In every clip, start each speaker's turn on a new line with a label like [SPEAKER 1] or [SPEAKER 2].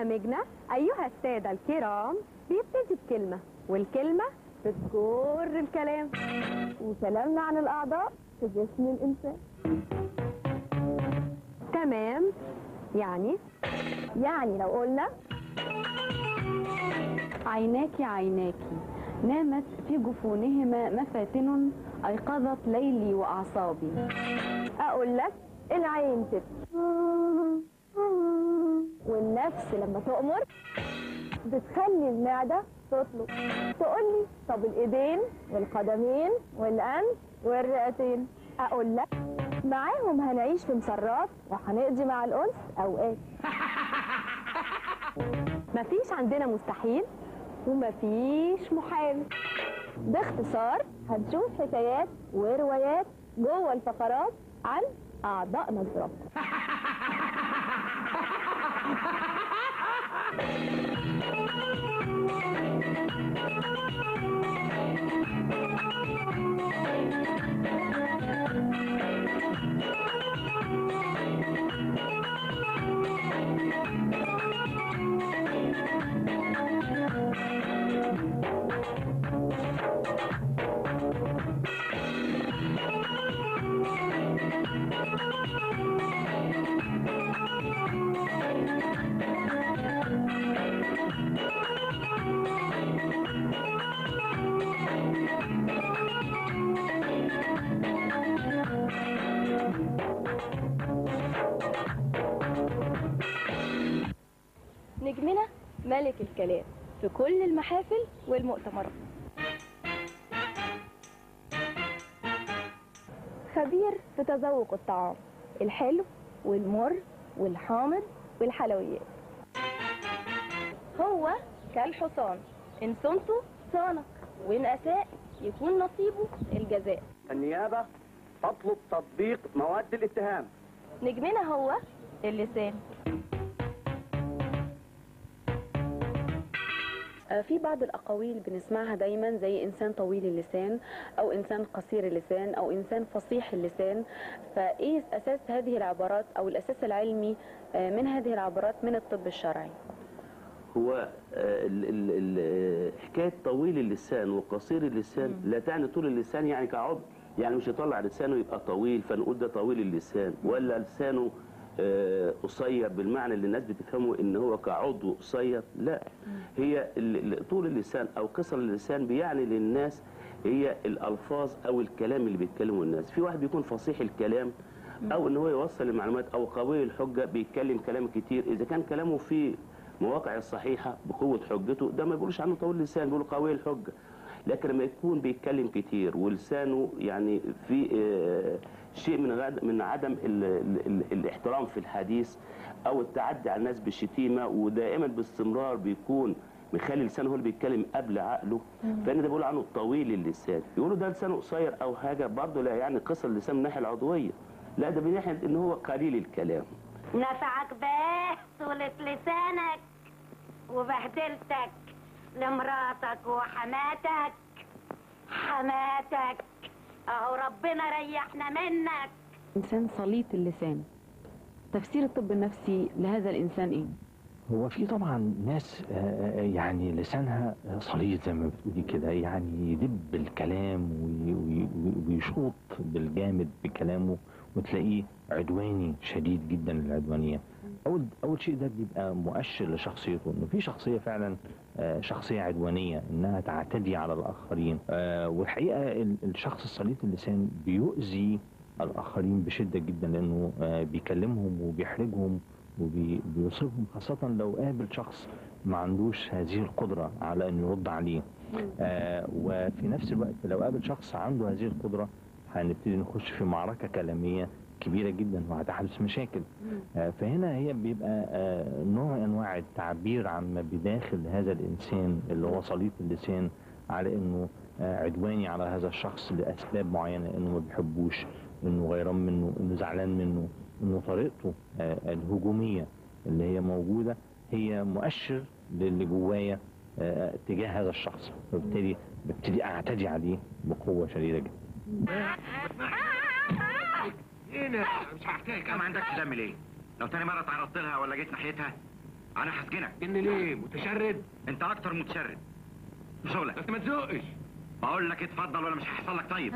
[SPEAKER 1] برنامجنا أيها السادة الكرام بيبتدي بكلمة والكلمة بتجر الكلام وكلامنا عن الأعضاء في جسم الإنسان تمام يعني يعني لو قلنا
[SPEAKER 2] عيناك عيناك نامت في جفونهما مفاتن أيقظت ليلي وأعصابي
[SPEAKER 1] أقول لك العين تبكي والنفس لما تؤمر بتخلي المعدة تطلب تقول لي طب الإيدين والقدمين والأنف والرئتين أقول لك معاهم هنعيش في مسرات وهنقضي مع الأنس أوقات مفيش عندنا مستحيل ومفيش محال باختصار هنشوف حكايات وروايات جوه الفقرات عن أعضائنا الظرف
[SPEAKER 3] نجمنا ملك الكلام في كل المحافل والمؤتمرات خبير في تذوق الطعام الحلو والمر والحامض والحلويات هو كالحصان إن صنته صانك وإن أساء يكون نصيبه الجزاء
[SPEAKER 4] النيابة تطلب تطبيق مواد الاتهام
[SPEAKER 3] نجمنا هو اللسان
[SPEAKER 2] آه، في بعض الأقاويل بنسمعها دايما زي إنسان طويل اللسان أو إنسان قصير اللسان أو إنسان فصيح اللسان فإيه أساس هذه العبارات أو الأساس العلمي آه، من هذه العبارات من الطب الشرعي
[SPEAKER 5] هو آه، ال- ال- ال- حكايه طويل اللسان وقصير اللسان لا تعني طول اللسان يعني كعضو يعني مش يطلع لسانه يبقى طويل فنقول ده طويل اللسان ولا لسانه آه، قصير بالمعنى اللي الناس بتفهمه ان هو كعضو قصير لا هي ال- ال- طول اللسان او قصر اللسان بيعني للناس هي الالفاظ او الكلام اللي بيتكلمه الناس في واحد بيكون فصيح الكلام او ان هو يوصل المعلومات او قوي الحجه بيتكلم كلام كتير اذا كان كلامه فيه مواقع الصحيحه بقوه حجته ده ما بيقولوش عنه طويل اللسان بيقولوا قوي الحجه لكن لما يكون بيتكلم كتير ولسانه يعني في آه، شيء من غد- من عدم ال ال ال الاحترام في الحديث او التعدي على الناس بالشتيمه ودائما باستمرار بيكون مخلي لسانه هو اللي بيتكلم قبل عقله فان ده بيقولوا عنه طويل اللسان يقولوا ده لسانه قصير او حاجه برضه لا يعني قصر اللسان من الناحيه العضويه لا ده من ناحيه ان هو قليل الكلام
[SPEAKER 6] نفعك باه طولة لسانك وبهدلتك لمراتك وحماتك حماتك اهو ربنا ريحنا منك
[SPEAKER 2] إنسان سليط اللسان تفسير الطب النفسي لهذا الإنسان إيه؟
[SPEAKER 7] هو في طبعا ناس آه، آه، يعني لسانها صليط زي ما بتقولي كده يعني يدب الكلام وي- وي- وي- ويشوط بالجامد بكلامه وتلاقيه عدواني شديد جدا العدوانيه اول اول شيء ده بيبقى مؤشر لشخصيته انه في شخصيه فعلا آه، شخصيه عدوانيه انها تعتدي على الاخرين آه، والحقيقه ال- الشخص السليط اللسان بيؤذي الاخرين بشده جدا لانه آه، بيكلمهم وبيحرجهم وبيوصفهم خاصة لو قابل شخص ما عندوش هذه القدرة على أن يرد عليه آه وفي نفس الوقت لو قابل شخص عنده هذه القدرة هنبتدي نخش في معركة كلامية كبيرة جدا وهتحدث مشاكل آه فهنا هي بيبقى آه نوع من أنواع التعبير عن ما بداخل هذا الإنسان اللي هو سليط اللسان على أنه آه عدواني على هذا الشخص لأسباب معينة أنه ما بيحبوش أنه غيران منه أنه زعلان منه انه طريقته آه، الهجوميه اللي هي موجوده هي مؤشر للي جوايا آه، تجاه هذا الشخص فبالتالي ببتدي اعتدي عليه بقوه شديده جدا
[SPEAKER 8] ايه مش هحكي لك ما عندكش دم ليه؟ لو تاني مرة تعرضت لها ولا جيت ناحيتها انا هسجنك
[SPEAKER 9] إن ليه متشرد
[SPEAKER 8] انت اكتر متشرد شغلك
[SPEAKER 9] بس ما تزقش
[SPEAKER 8] بقول لك اتفضل ولا مش هيحصل لك طيب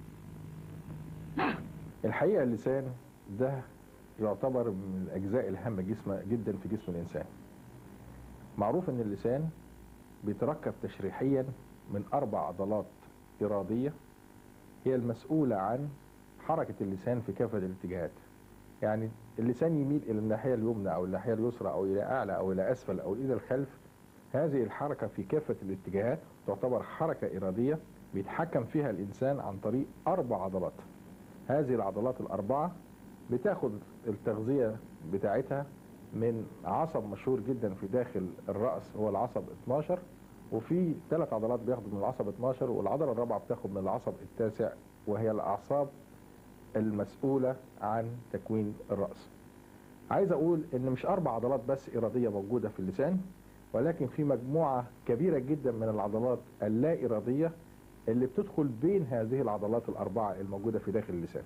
[SPEAKER 10] الحقيقة اللسان ده يعتبر من الأجزاء الهامة جسم جدا في جسم الإنسان معروف أن اللسان بيتركب تشريحيا من أربع عضلات إرادية هي المسؤولة عن حركة اللسان في كافة الاتجاهات يعني اللسان يميل إلى الناحية اليمنى أو الناحية اليسرى أو إلى أعلى أو إلى أسفل أو إلى الخلف هذه الحركة في كافة الاتجاهات تعتبر حركة إرادية بيتحكم فيها الإنسان عن طريق أربع عضلات هذه العضلات الأربعة بتاخد التغذية بتاعتها من عصب مشهور جدا في داخل الرأس هو العصب 12 وفي ثلاث عضلات بياخدوا من العصب 12 والعضلة الرابعة بتاخد من العصب التاسع وهي الأعصاب المسؤولة عن تكوين الرأس عايز أقول إن مش أربع عضلات بس إرادية موجودة في اللسان ولكن في مجموعة كبيرة جدا من العضلات اللا إرادية اللي بتدخل بين هذه العضلات الأربعة الموجودة في داخل اللسان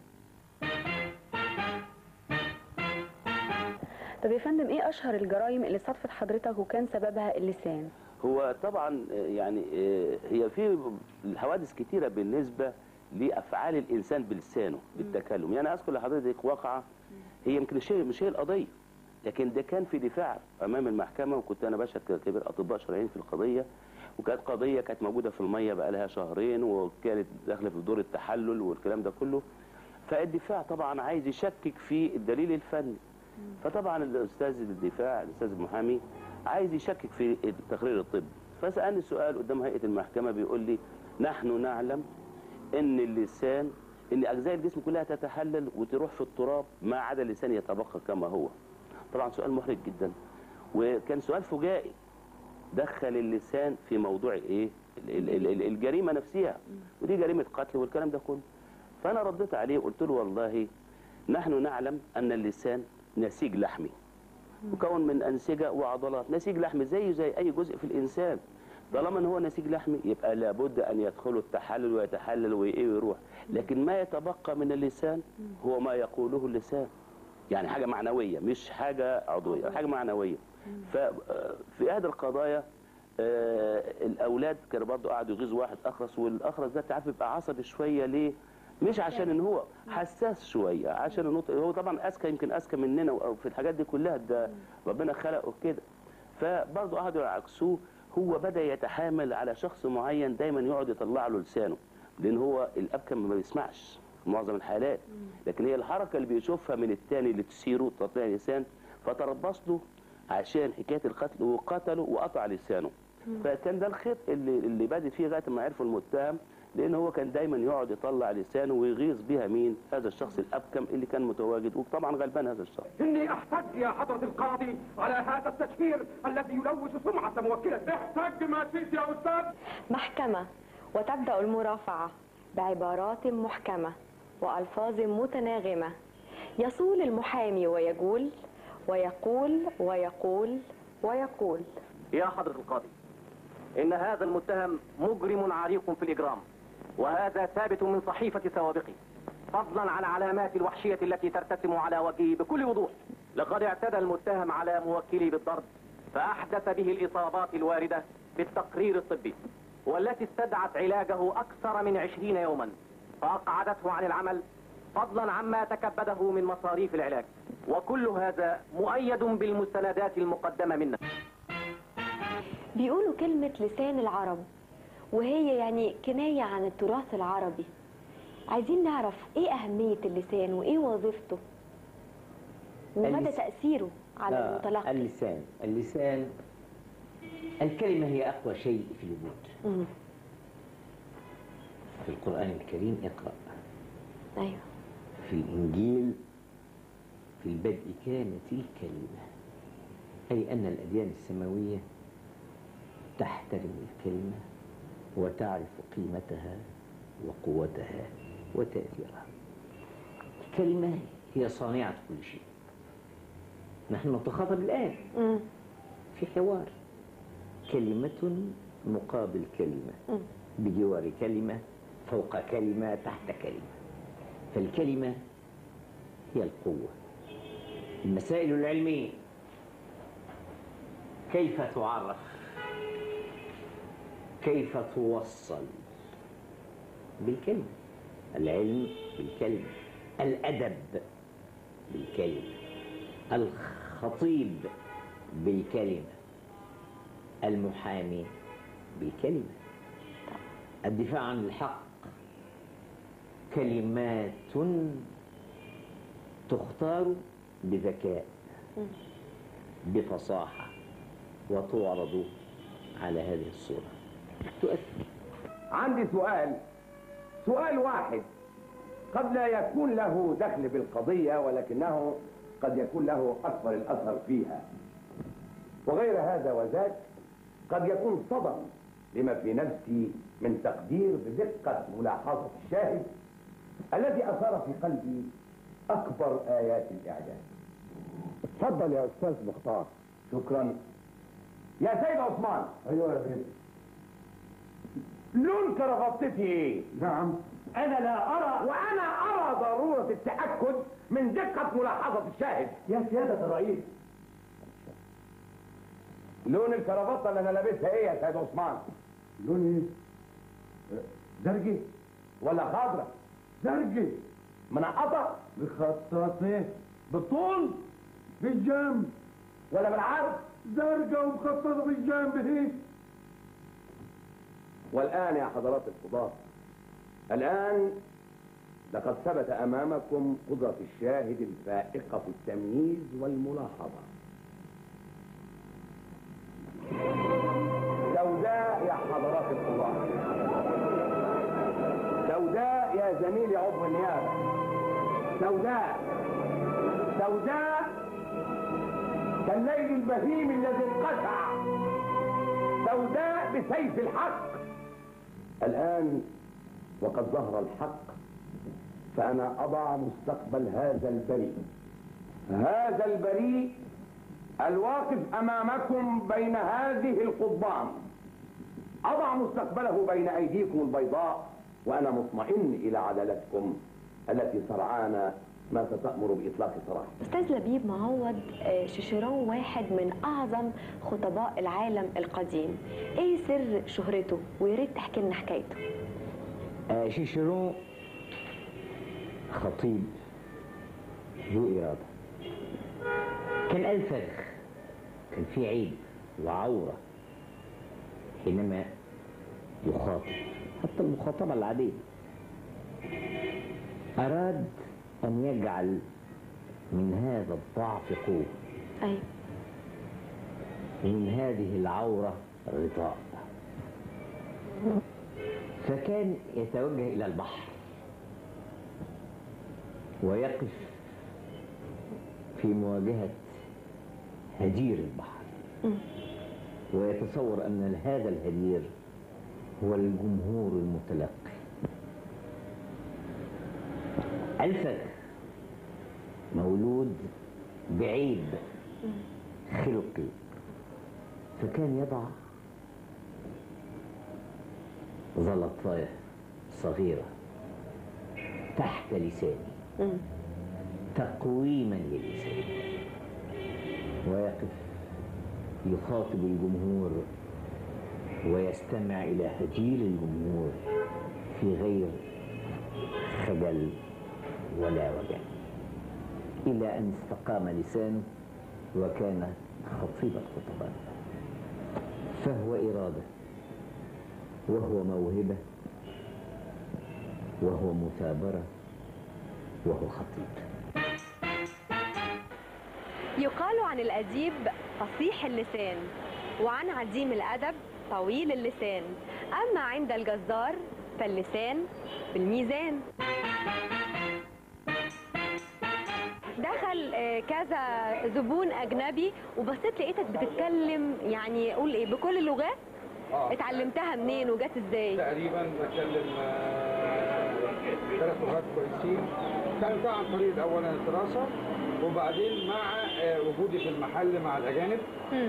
[SPEAKER 2] طب يا فندم ايه اشهر الجرائم اللي صادفت حضرتك وكان سببها اللسان
[SPEAKER 5] هو طبعا يعني آه، هي في الحوادث كتيرة بالنسبة لأفعال الإنسان بلسانه بالتكلم يعني أذكر لحضرتك واقعة هي يمكن الشيء مش هي القضية لكن ده كان في دفاع أمام المحكمة وكنت أنا بشهد ككبير أطباء شرعيين في القضية وكانت قضية كانت موجودة في المية بقى لها شهرين وكانت داخلة في دور التحلل والكلام ده كله فالدفاع طبعا عايز يشكك في الدليل الفني فطبعا الاستاذ الدفاع الاستاذ المحامي عايز يشكك في التقرير الطبي فسالني سؤال قدام هيئه المحكمه بيقول لي نحن نعلم ان اللسان ان اجزاء الجسم كلها تتحلل وتروح في التراب ما عدا اللسان يتبقى كما هو طبعا سؤال محرج جدا وكان سؤال فجائي دخل اللسان في موضوع ايه ال- ال- ال- الجريمه نفسها ودي جريمه قتل والكلام ده كله فانا رديت عليه وقلت له والله نحن نعلم ان اللسان نسيج لحمي مكون من انسجه وعضلات نسيج لحمي زيه زي اي جزء في الانسان طالما ان هو نسيج لحمي يبقى لابد ان يدخله التحلل ويتحلل وايه ويروح لكن ما يتبقى من اللسان هو ما يقوله اللسان يعني حاجه معنويه مش حاجه عضويه حاجه معنويه ففي احدى القضايا آه، الاولاد كانوا برضه قعدوا يغيظوا واحد اخرس والاخرس ده تعرف بيبقى عصبي شويه ليه مش عشان ان هو حساس شويه عشان النطق هو طبعا اذكى يمكن اذكى مننا او في الحاجات دي كلها ده ربنا خلقه كده فبرضه قعدوا يعكسوه هو بدا يتحامل على شخص معين دايما يقعد يطلع له لسانه لان هو الاب كان ما بيسمعش في معظم الحالات لكن هي الحركه اللي بيشوفها من التاني اللي تثيره تقطيع اللسان فتربص له عشان حكايه القتل وقتله وقطع لسانه فكان ده الخيط اللي اللي بدت فيه لغايه ما عرفوا المتهم لان هو كان دايما يقعد يطلع لسانه ويغيظ بها مين هذا الشخص الابكم اللي كان متواجد وطبعا غلبان هذا الشخص
[SPEAKER 9] إني أحتج يا حضرة القاضي على هذا التشهير الذي يلوث سمعة موكلته احتج ما شئت يا أستاذ
[SPEAKER 11] محكمة وتبدأ المرافعة بعبارات محكمة وألفاظ متناغمة يصول المحامي ويقول ويقول ويقول ويقول
[SPEAKER 4] يا حضرة القاضي إن هذا المتهم مجرم عريق في الإجرام وهذا ثابت من صحيفة سوابقه فضلا عن علامات الوحشية التي ترتسم على وجهه بكل وضوح لقد اعتدى المتهم على موكلي بالضرب فأحدث به الإصابات الواردة بالتقرير الطبي والتي استدعت علاجه أكثر من عشرين يوما فأقعدته عن العمل فضلا عما تكبده من مصاريف العلاج وكل هذا مؤيد بالمستندات المقدمة منا
[SPEAKER 11] بيقولوا كلمة لسان العرب وهي يعني كناية عن التراث العربي عايزين نعرف ايه أهمية اللسان وايه وظيفته ومدى
[SPEAKER 12] اللس-
[SPEAKER 11] تأثيره على
[SPEAKER 12] لا،
[SPEAKER 11] المتلقي
[SPEAKER 12] اللسان اللسان الكلمة هي أقوى شيء في الوجود
[SPEAKER 11] مم.
[SPEAKER 12] في القرآن الكريم اقرأ
[SPEAKER 11] ايوه
[SPEAKER 12] في الإنجيل في البدء كانت الكلمة أي أن الأديان السماوية تحترم الكلمة وتعرف قيمتها وقوتها وتأثيرها الكلمة هي صانعة كل شيء نحن نتخاطب الآن
[SPEAKER 11] مم.
[SPEAKER 12] في حوار كلمة مقابل كلمة
[SPEAKER 11] مم.
[SPEAKER 12] بجوار كلمة فوق كلمة تحت كلمة فالكلمة هي القوة المسائل العلمية كيف تعرف كيف توصل بالكلمة العلم بالكلمة الأدب بالكلمة الخطيب بالكلمة المحامي بالكلمة الدفاع عن الحق كلمات تختار بذكاء بفصاحة وتعرض على هذه الصورة تؤثر
[SPEAKER 13] عندي سؤال سؤال واحد قد لا يكون له دخل بالقضية ولكنه قد يكون له أكبر الأثر فيها وغير هذا وذاك قد يكون صدم لما في نفسي من تقدير بدقة ملاحظة الشاهد الذي أثار في قلبي أكبر آيات الإعجاز اتفضل يا أستاذ مختار شكرا يا سيد عثمان أيوة يا بيه لون كرافتتي ايه؟ نعم انا لا ارى وانا ارى ضرورة التأكد من دقة ملاحظة الشاهد يا سيادة الرئيس لون الكرافتة اللي انا لابسها ايه يا سيد عثمان؟ لون ايه؟ زرقي ولا خضرة؟ زرقي منقطة؟ مخططة ايه؟ بالطول؟ بالجنب ولا بالعرض؟ زرقاء ومخططة بالجنب هيك والآن يا حضرات القضاة الآن لقد ثبت أمامكم قدرة الشاهد الفائقة في التمييز والملاحظة سوداء يا حضرات القضاة سوداء يا زميلي عضو النيابة سوداء سوداء كالليل البهيم الذي انقطع سوداء بسيف الحق الآن وقد ظهر الحق فأنا أضع مستقبل هذا البريء هذا البريء الواقف أمامكم بين هذه القضبان أضع مستقبله بين أيديكم البيضاء وأنا مطمئن إلى عدالتكم التي سرعان ما ستأمر بإطلاق سراحه
[SPEAKER 11] أستاذ لبيب معوض آه، شيشيرون واحد من أعظم خطباء العالم القديم إيه سر شهرته ويا ريت تحكي لنا حكايته
[SPEAKER 12] آه، شيشيرون خطيب ذو إرادة كان ألفغ كان في عيب وعورة حينما يخاطب حتى المخاطبة العادية أراد أن يجعل من هذا الضعف قوة
[SPEAKER 11] أي
[SPEAKER 12] ومن هذه العورة غطاء فكان يتوجه إلى البحر ويقف في مواجهة هدير البحر ويتصور أن هذا الهدير هو الجمهور المتلقي ألفت مولود بعيب خلقي فكان يضع زلطاية صغيرة تحت لساني تقويما للساني ويقف يخاطب الجمهور ويستمع إلى هجيل الجمهور في غير خجل ولا وجع إلى أن استقام لسانه وكان خطيب الخطباء فهو إرادة وهو موهبة وهو مثابرة وهو خطيب
[SPEAKER 11] يقال عن الأديب فصيح اللسان وعن عديم الأدب طويل اللسان أما عند الجزار فاللسان بالميزان دخل آه، كذا زبون أجنبي وبصيت لقيتك بتتكلم يعني قول إيه بكل اللغات
[SPEAKER 10] آه.
[SPEAKER 11] اتعلمتها منين وجت ازاي
[SPEAKER 10] تقريبا بتكلم آه، ثلاث لغات كويسين اتعلمتها عن طريق اولا الدراسه وبعدين مع آه، وجودي في المحل مع الاجانب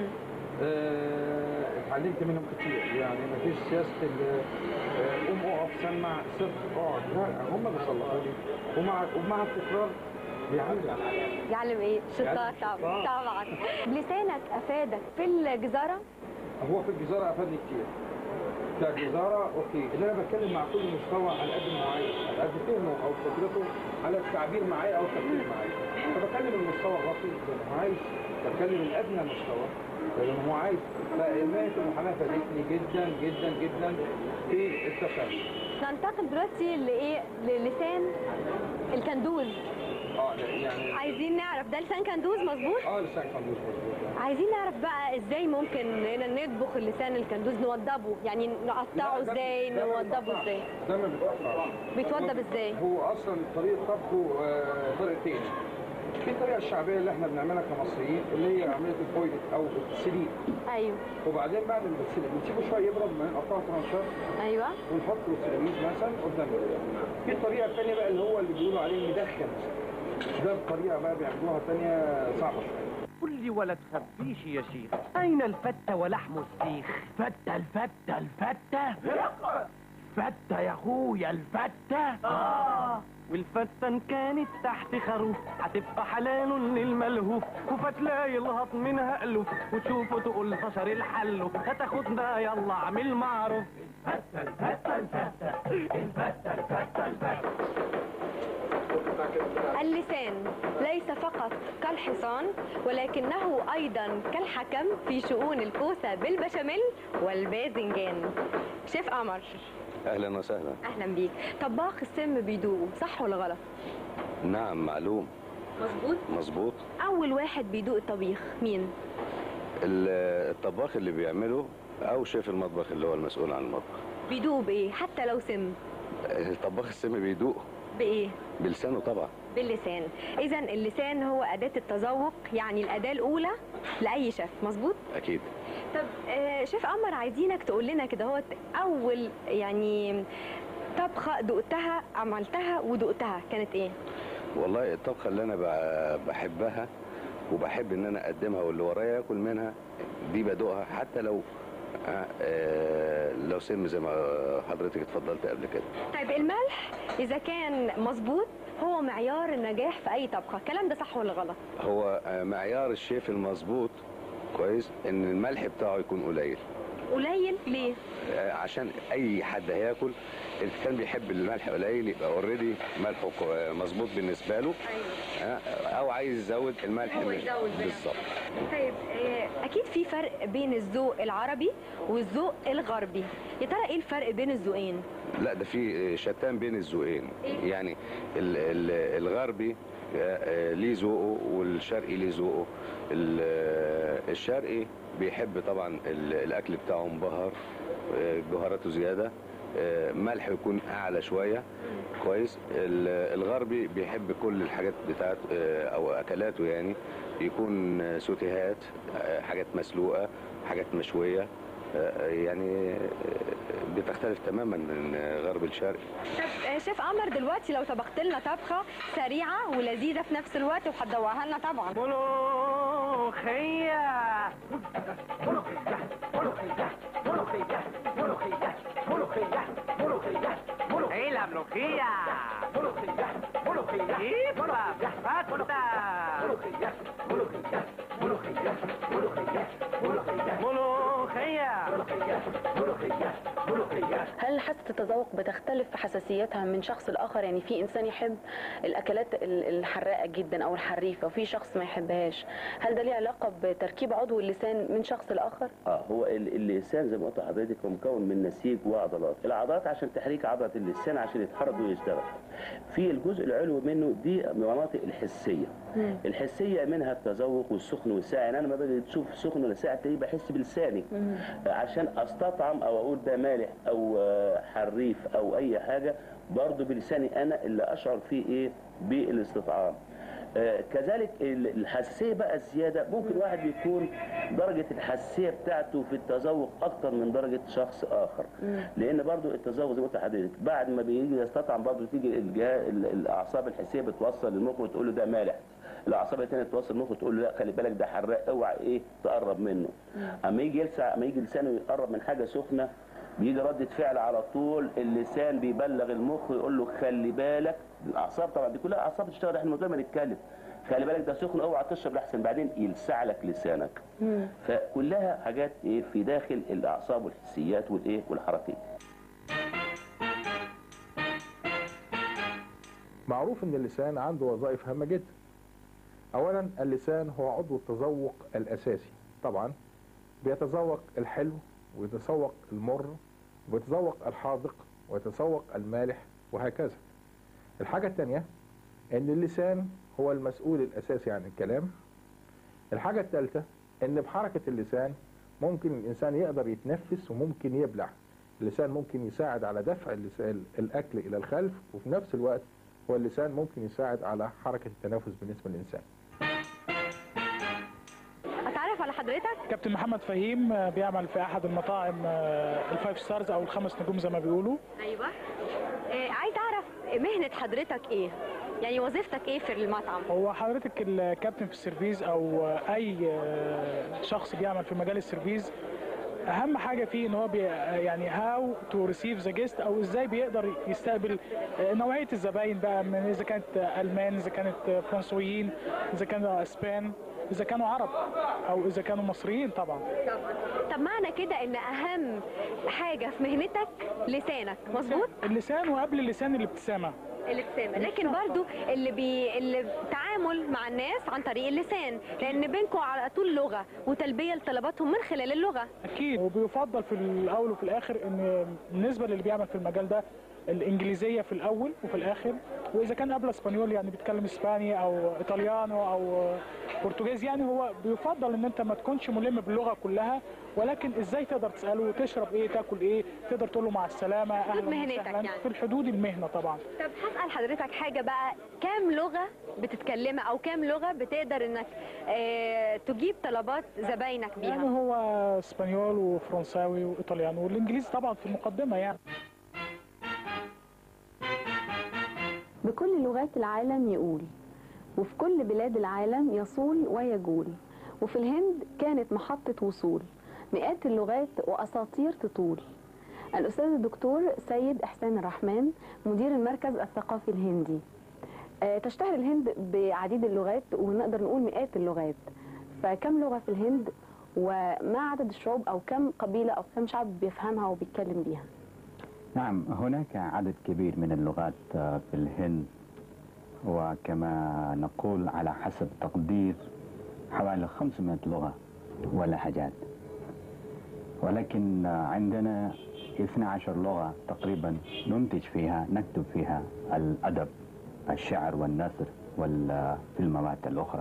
[SPEAKER 10] آه، اتعلمت منهم كتير يعني ما فيش سياسه ال- آه، قوم اقف سمع صف اقعد لا هم بيصلحوا لي ومع ومع التكرار بيعلم
[SPEAKER 11] يعلم ايه شطار طبعا طبعا لسانك افادك في الجزاره
[SPEAKER 10] هو في الجزارة أفادني كتير كجزارة أوكي اللي أنا بتكلم مع كل مستوى على قد ما هو عايز على قد فهمه أو قدرته على التعبير معايا أو التفكير معايا فبكلم المستوى الراقي زي ما هو عايز بتكلم الأدنى مستوى زي ما هو عايز فمهنة المحاماة فادتني جدا جدا جدا في التفاهم
[SPEAKER 11] ننتقل دلوقتي لايه للسان الكندوز
[SPEAKER 10] اه لا، يعني
[SPEAKER 11] عايزين نعرف ده لسان كندوز مظبوط
[SPEAKER 10] اه لسان كندوز مظبوط
[SPEAKER 11] عايزين نعرف بقى ازاي ممكن هنا نطبخ اللسان الكندوز نوضبه يعني نقطعه
[SPEAKER 10] لا، ده-
[SPEAKER 11] ازاي
[SPEAKER 10] ده ما
[SPEAKER 11] نوضبه
[SPEAKER 10] بيتقطعش.
[SPEAKER 11] ازاي
[SPEAKER 10] ده ما بيتقطعش
[SPEAKER 11] بيتوضب ازاي
[SPEAKER 10] هو اصلا طريقه طبخه آه، طريقتين في الطريقه الشعبيه اللي احنا بنعملها كمصريين اللي هي عمليه البويل او السليق
[SPEAKER 11] ايوه
[SPEAKER 10] وبعدين بعد ما السليق بنسيبه شويه يبرد بعدين نقطعه ترانشات
[SPEAKER 11] ايوه
[SPEAKER 10] ونحطه سيراميك مثلا قدامنا في الطريقه الثانيه بقى اللي هو اللي بيقولوا عليه مدخن ده الطريقه بقى بيعملوها ثانيه صعبه شويه
[SPEAKER 14] قل لي ولا تخبيش يا شيخ أين الفتة ولحم السيخ فتة الفتة الفتة فتة يا أخويا الفتة آه والفتة إن كانت تحت خروف هتبقى حلال للملهوف وفتلاقي يلهط منها ألوف وتشوفه تقول بشر الحلو هتاخدنا يلا اعمل معروف الفتة الفتة الفتة الفتة الفتة الفتة
[SPEAKER 11] اللسان ليس فقط كالحصان ولكنه ايضا كالحكم في شؤون الكوسه بالبشاميل والباذنجان شيف قمر
[SPEAKER 15] اهلا وسهلا
[SPEAKER 11] اهلا بيك طباخ السم بيدوقه صح ولا غلط
[SPEAKER 15] نعم معلوم
[SPEAKER 11] مظبوط
[SPEAKER 15] مظبوط
[SPEAKER 11] اول واحد بيدوق الطبيخ مين
[SPEAKER 15] ال- الطباخ اللي بيعمله او شيف المطبخ اللي هو المسؤول عن المطبخ
[SPEAKER 11] بيدوقه بايه حتى لو سم
[SPEAKER 15] الطباخ السم بيدوق
[SPEAKER 11] بايه
[SPEAKER 15] بلسانه طبعا
[SPEAKER 11] باللسان اذا اللسان هو اداه التذوق يعني الاداه الاولى لاي شيف مظبوط
[SPEAKER 15] اكيد
[SPEAKER 11] طب آه، شيف قمر عايزينك تقول لنا كده هو اول يعني طبخه دقتها عملتها ودقتها كانت ايه
[SPEAKER 15] والله الطبخه اللي انا ب- بحبها وبحب ان انا اقدمها واللي ورايا ياكل منها دي بدوقها حتى لو آه، آه، لو سم زي ما حضرتك اتفضلت قبل كده
[SPEAKER 11] طيب الملح اذا كان مظبوط هو معيار النجاح في اي طبخه الكلام ده صح ولا غلط
[SPEAKER 15] هو آه، معيار الشيف المظبوط كويس ان الملح بتاعه يكون قليل
[SPEAKER 11] قليل ليه
[SPEAKER 15] آه، عشان اي حد هياكل اللي كان بيحب الملح قليل يبقى اوريدي ملحه كو- مظبوط بالنسبه له آه، او عايز يزود الملح
[SPEAKER 11] هو
[SPEAKER 15] من-
[SPEAKER 11] يزود بقى.
[SPEAKER 15] بالظبط
[SPEAKER 11] طيب آه، اكيد في فرق بين الذوق العربي والذوق الغربي يا ترى ايه الفرق بين الذوقين
[SPEAKER 15] لا ده في شتان بين الذوقين يعني ال- ال- الغربي آه، آه، ليه ذوقه والشرقي ليه ذوقه ال- آه، الشرقي بيحب طبعا ال- الاكل بتاعه مبهر آه، جوهراته زياده آه، ملح يكون اعلى شويه كويس ال- الغربي بيحب كل الحاجات بتاعته آه، او اكلاته يعني يكون آه، سوتيهات آه، حاجات مسلوقه حاجات مشويه آه، يعني آه، بتختلف تماما من غرب الشرق
[SPEAKER 11] طب آه، شيف قمر دلوقتي لو طبخت لنا طبخه سريعه ولذيذه في نفس الوقت وهتدوقها لنا طبعا
[SPEAKER 14] ملوخية ملوخية ملوخية ملوخية ملوخية ملوخية ملوخية ايه la ملوخية ملوخية ملوخية ايبا فتة ملوخية ملوخية ملوخية ملوخية ملوخية ملوخية ملوخية ملوخية
[SPEAKER 2] هل حاسه التذوق بتختلف في حساسيتها من شخص لاخر يعني في انسان يحب الاكلات ال- الحراقه جدا او الحريفه وفي شخص ما يحبهاش هل ده ليه علاقه بتركيب عضو اللسان من شخص لاخر
[SPEAKER 5] اه هو ال- اللسان زي ما قلت لحضرتك هو مكون من نسيج وعضلات العضلات عشان تحريك عضله اللسان عشان يتحرك ويشتغل في الجزء العلوي منه دي مناطق الحسيه الحسيه منها التذوق والسخن والساعه يعني انا لما باجي تشوف سخن ولا ساعه تلاقيه بحس بلساني عشان استطعم او اقول ده مالح او آه، حريف او اي حاجه برضه بلساني انا اللي اشعر فيه ايه بالاستطعام آه، كذلك ال- الحساسيه بقى الزياده ممكن واحد يكون درجه الحساسيه بتاعته في التذوق اكتر من درجه شخص اخر لان برضو التذوق زي ما قلت لحضرتك بعد ما بيجي يستطعم برضو تيجي الجهاز ال- الاعصاب الحسيه بتوصل للمخ وتقول له ده مالح الاعصاب الثانيه توصل للمخ وتقول له لا خلي بالك ده حراق اوعى ايه تقرب منه اما يجي يلسع اما يجي لسانه يقرب من حاجه سخنه بيجي ردة فعل على طول اللسان بيبلغ المخ يقول له خلي بالك الاعصاب طبعا دي كلها اعصاب تشتغل احنا من غير ما نتكلم خلي بالك ده سخن اوعى تشرب لحسن بعدين يلسع لك لسانك فكلها حاجات ايه في داخل الاعصاب والحسيات والايه والحركيه
[SPEAKER 10] معروف ان اللسان عنده وظائف هامه جدا اولا اللسان هو عضو التذوق الاساسي طبعا بيتذوق الحلو ويتذوق المر ويتذوق الحاذق ويتذوق المالح وهكذا الحاجه الثانيه ان اللسان هو المسؤول الاساسي عن الكلام الحاجه الثالثه ان بحركه اللسان ممكن الانسان يقدر يتنفس وممكن يبلع اللسان ممكن يساعد على دفع اللسان الاكل الى الخلف وفي نفس الوقت هو اللسان ممكن يساعد على حركه التنفس بالنسبه للانسان
[SPEAKER 16] اتعرف على حضرتك
[SPEAKER 17] كابتن محمد فهيم آه، بيعمل في احد المطاعم آه، الفايف ستارز او الخمس نجوم زي ما بيقولوا
[SPEAKER 16] ايوه آه عايز اعرف مهنه حضرتك ايه يعني وظيفتك ايه في المطعم
[SPEAKER 17] هو حضرتك الكابتن في السيرفيز او آه، اي آه، شخص بيعمل في مجال السيرفيز اهم حاجه فيه ان هو بي يعني هاو تو ريسيف ذا جيست او ازاي بيقدر يستقبل آه، نوعيه الزباين بقى من اذا كانت آه، المان اذا كانت آه، فرنسويين اذا كانوا اسبان اذا كانوا عرب او اذا كانوا مصريين طبعا
[SPEAKER 16] طب معنى كده ان اهم حاجه في مهنتك لسانك مظبوط
[SPEAKER 17] اللسان وقبل اللسان الابتسامه
[SPEAKER 16] الابتسامه لكن برضو اللي بي اللي تعامل مع الناس عن طريق اللسان لان بينكم على طول لغه وتلبيه لطلباتهم من خلال اللغه
[SPEAKER 17] اكيد وبيفضل في الاول وفي الاخر ان بالنسبه للي بيعمل في المجال ده الانجليزيه في الاول وفي الاخر واذا كان قبل اسبانيول يعني بيتكلم اسباني او ايطاليانو او برتغالي يعني هو بيفضل ان انت ما تكونش ملم باللغه كلها ولكن ازاي تقدر تساله تشرب ايه تاكل ايه تقدر تقول له مع السلامه اهلا
[SPEAKER 16] مهنتك
[SPEAKER 17] وسهلا
[SPEAKER 16] يعني.
[SPEAKER 17] في الحدود المهنه طبعا
[SPEAKER 16] طب هسال حضرتك حاجه بقى كام لغه بتتكلمها او كام لغه بتقدر انك آه تجيب طلبات زباينك بيها
[SPEAKER 17] يعني هو اسبانيول وفرنساوي وايطاليانو والانجليزي طبعا في المقدمه يعني
[SPEAKER 2] بكل لغات العالم يقول وفي كل بلاد العالم يصول ويجول وفي الهند كانت محطة وصول مئات اللغات وأساطير تطول الأستاذ الدكتور سيد إحسان الرحمن مدير المركز الثقافي الهندي آه، تشتهر الهند بعديد اللغات ونقدر نقول مئات اللغات فكم لغة في الهند وما عدد الشعوب أو كم قبيلة أو كم شعب بيفهمها وبيتكلم بيها
[SPEAKER 18] نعم هناك عدد كبير من اللغات آه، في الهند وكما نقول على حسب تقدير حوالي 500 لغة ولهجات ولكن آه، عندنا 12 لغة تقريبا ننتج فيها نكتب فيها الأدب الشعر والنثر والفيلمات الأخرى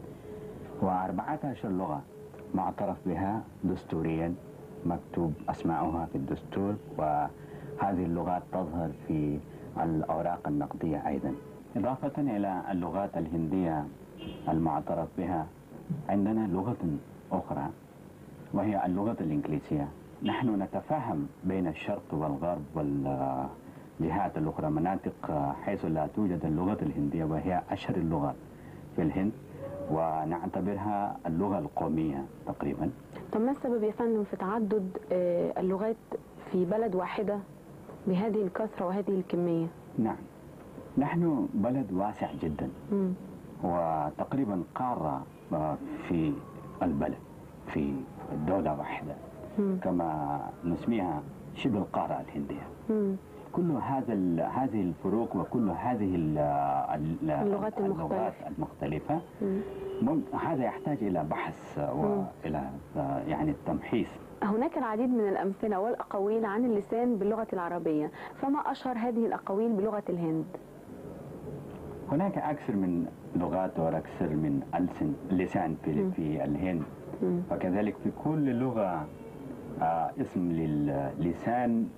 [SPEAKER 18] و14 لغة معترف بها دستوريا مكتوب أسماؤها في الدستور وهذه اللغات تظهر في الأوراق النقدية أيضا إضافة إلى اللغات الهندية المعترف بها عندنا لغة أخرى وهي اللغة الإنجليزية نحن نتفاهم بين الشرق والغرب والجهات الأخرى مناطق حيث لا توجد اللغة الهندية وهي أشهر اللغات في الهند ونعتبرها اللغة القومية تقريبا
[SPEAKER 2] طب ما السبب يا فندم في تعدد آه، اللغات في بلد واحدة بهذه الكثرة وهذه الكمية؟
[SPEAKER 18] نعم نحن بلد واسع جدا
[SPEAKER 2] مم.
[SPEAKER 18] وتقريبا قارة آه، في البلد في دولة واحدة
[SPEAKER 2] مم.
[SPEAKER 18] كما نسميها شبه القارة الهندية
[SPEAKER 2] مم.
[SPEAKER 18] كل هذا ال- هذه الفروق وكل هذه ال- ال-
[SPEAKER 2] اللغات
[SPEAKER 18] اللغات المختلفة
[SPEAKER 2] مم.
[SPEAKER 18] مم- هذا يحتاج إلى بحث وإلى آه، يعني التمحيص
[SPEAKER 2] هناك العديد من الأمثلة والأقاويل عن اللسان باللغة العربية فما أشهر هذه الأقاويل بلغة الهند؟
[SPEAKER 18] هناك أكثر من لغات وأكثر من ألسن لسان في, في الهند
[SPEAKER 2] مم.
[SPEAKER 18] وكذلك في كل لغة آه، اسم للسان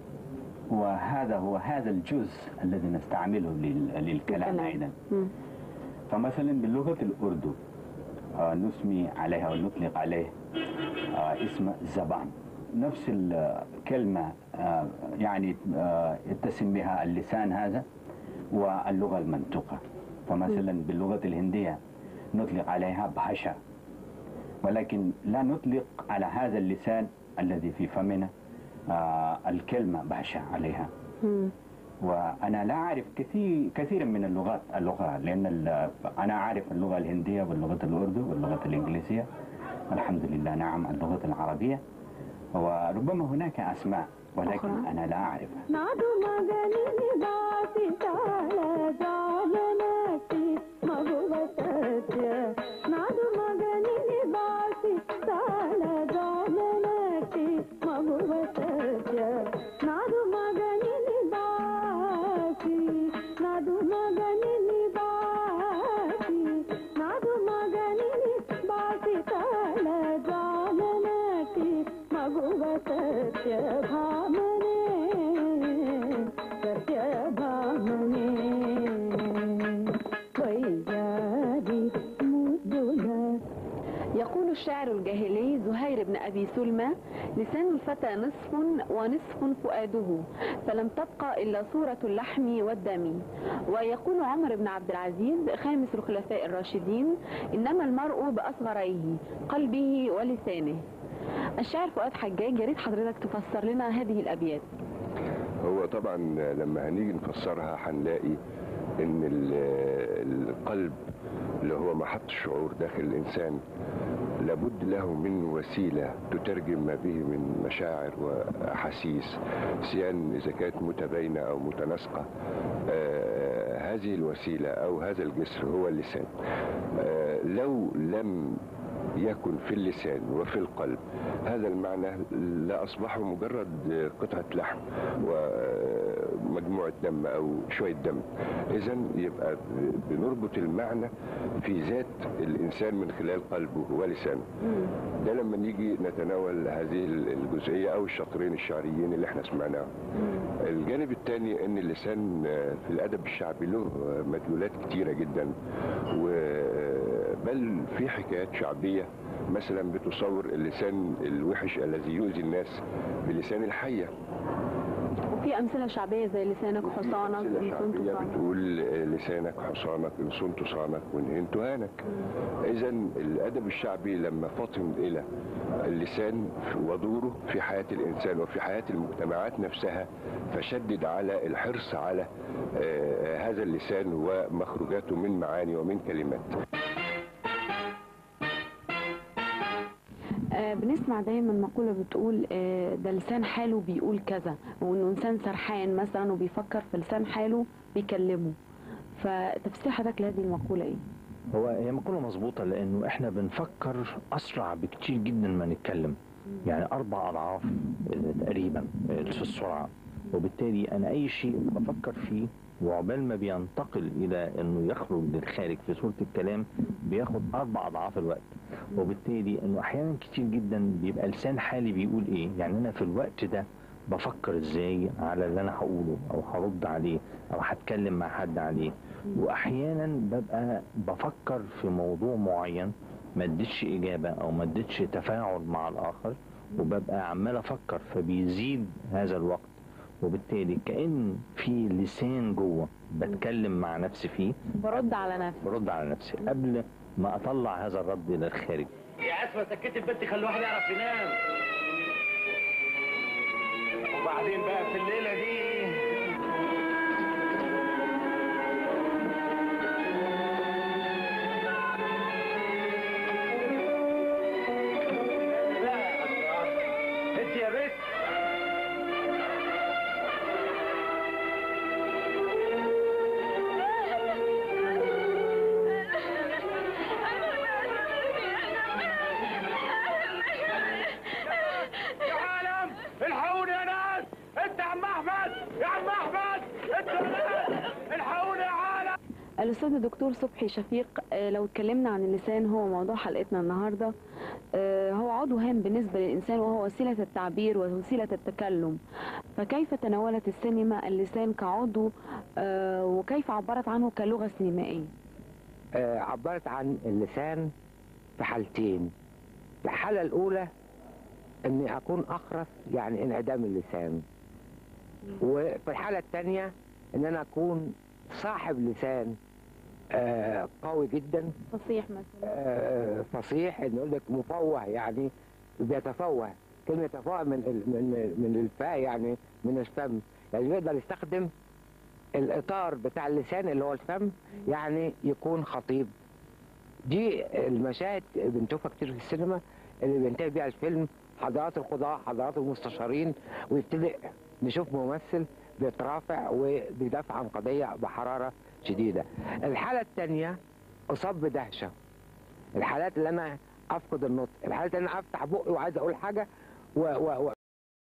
[SPEAKER 18] وهذا هو هذا الجزء الذي نستعمله لل- للكلام
[SPEAKER 2] الكلام.
[SPEAKER 18] أيضا
[SPEAKER 2] مم.
[SPEAKER 18] فمثلا باللغة الأردو آه، نسمي عليها ونطلق عليه آه، اسم زبان نفس الكلمة آه، يعني آه، يتسم بها اللسان هذا واللغة المنطوقة فمثلا باللغة الهندية نطلق عليها باشا ولكن لا نطلق على هذا اللسان الذي في فمنا آه، الكلمة باشا عليها
[SPEAKER 2] مم.
[SPEAKER 18] وأنا لا أعرف كثير كثيرا من اللغات الأخرى لأن ال- أنا أعرف اللغة الهندية واللغة الأردو واللغة الإنجليزية الحمد لله نعم اللغة العربية وربما هناك أسماء ولكن أنا لا أعرفها
[SPEAKER 1] నాదు మగని నివాసి తాళ జాలనటి మగువ సత్య నాదు మగని నివాసి తాళ జాలనటి మగువ సత్య నాదు మగని నివాసి నాదు మగని నివాసి నాదు మగని నివాసి తాళ జాలనటి మగువ సత్య భామనే సత్య భామనే వయ్యారి ముద్దుల
[SPEAKER 2] يقول الشاعر الجاهلي زهير بن أبي سلمى لسان الفتى نصف ونصف فؤاده فلم تبقى إلا صورة اللحم والدم ويقول عمر بن عبد العزيز خامس الخلفاء الراشدين إنما المرء بأصغريه قلبه ولسانه الشاعر فؤاد حجاج يا ريت حضرتك تفسر لنا هذه الأبيات
[SPEAKER 15] هو طبعا لما هنيجي نفسرها هنلاقي ان ال- القلب اللي هو محط الشعور داخل الانسان لابد له من وسيله تترجم ما به من مشاعر واحاسيس سواء اذا كانت متباينه او متناسقه آه هذه الوسيله او هذا الجسر هو اللسان آه لو لم يكن في اللسان وفي القلب هذا المعنى لأصبح مجرد قطعة لحم ومجموعة دم أو شوية دم إذا يبقى بنربط المعنى في ذات الإنسان من خلال قلبه ولسانه ده لما نيجي نتناول هذه الجزئية أو الشطرين الشعريين اللي احنا سمعناهم الجانب الثاني ان اللسان في الادب الشعبي له مدلولات كتيره جدا و- بل في حكايات شعبيه مثلا بتصور اللسان الوحش الذي يؤذي الناس بلسان الحيه
[SPEAKER 2] وفي أمثلة شعبية زي لسانك حصانك دي كنت
[SPEAKER 15] شعبية بتقول لسانك حصانك ان صنت صانك وان هنت هانك اذا الادب الشعبي لما فطن الى اللسان ودوره في حياه الانسان وفي حياه المجتمعات نفسها فشدد على الحرص على آه، هذا اللسان ومخرجاته من معاني ومن كلمات
[SPEAKER 2] آه، بنسمع دايما مقولة بتقول آه، ده لسان حاله بيقول كذا وانه انسان سرحان مثلا وبيفكر في لسان حاله بيكلمه فتفسير حضرتك لهذه المقولة ايه؟
[SPEAKER 7] هو هي مقولة مظبوطة لأنه إحنا بنفكر أسرع بكتير جدا ما نتكلم يعني أربع أضعاف آه، تقريبا آه، في السرعة وبالتالي أنا أي شيء بفكر فيه وعقبال ما بينتقل إلى إنه يخرج للخارج في صورة الكلام بياخد أربع أضعاف الوقت وبالتالي إنه أحيانا كتير جدا بيبقى لسان حالي بيقول إيه يعني أنا في الوقت ده بفكر ازاي على اللي انا هقوله او هرد عليه او هتكلم مع حد عليه واحيانا ببقى بفكر في موضوع معين ما اديتش اجابه او ما اديتش تفاعل مع الاخر وببقى عمال افكر فبيزيد هذا الوقت وبالتالي كان في لسان جوه بتكلم مع نفسي فيه
[SPEAKER 2] برد على نفسي
[SPEAKER 7] برد على نفسي قبل ما اطلع هذا الرد الى الخارج
[SPEAKER 14] يا اسفه سكتي البنت خلي الواحد يعرف ينام وبعدين بقى في الليله دي انت يا بنت يا عالم الحقوني يا ناس انت يا عم احمد يا عم احمد انت يا ناس الحقوني يا عالم
[SPEAKER 2] الأستاذ الدكتور صبحي شفيق آه، لو اتكلمنا عن اللسان هو موضوع حلقتنا النهاردة آه، هو عضو هام بالنسبة للإنسان وهو وسيلة التعبير ووسيلة التكلم فكيف تناولت السينما اللسان كعضو آه، وكيف عبرت عنه كلغة سينمائية
[SPEAKER 19] آه، عبرت عن اللسان في حالتين الحالة الأولى إني أكون أخرس يعني انعدام اللسان وفي الحالة الثانية إن أنا أكون صاحب لسان آه، قوي جدا
[SPEAKER 2] فصيح مثلا
[SPEAKER 19] آه، فصيح إن يقول لك مفوه يعني بيتفوه كلمة يتفوه من ال- من من الفاء يعني من الفم يعني بيقدر يستخدم الاطار بتاع اللسان اللي هو الفم يعني يكون خطيب دي المشاهد بنشوفها كتير في السينما اللي بينتهي بيها الفيلم حضرات القضاة حضرات المستشارين ويبتدئ نشوف ممثل بيترافع وبيدافع عن قضية بحرارة شديدة الحالة الثانية أصاب بدهشة الحالات اللي أنا أفقد النطق الحالات اللي أنا أفتح بقي وعايز أقول حاجة و و و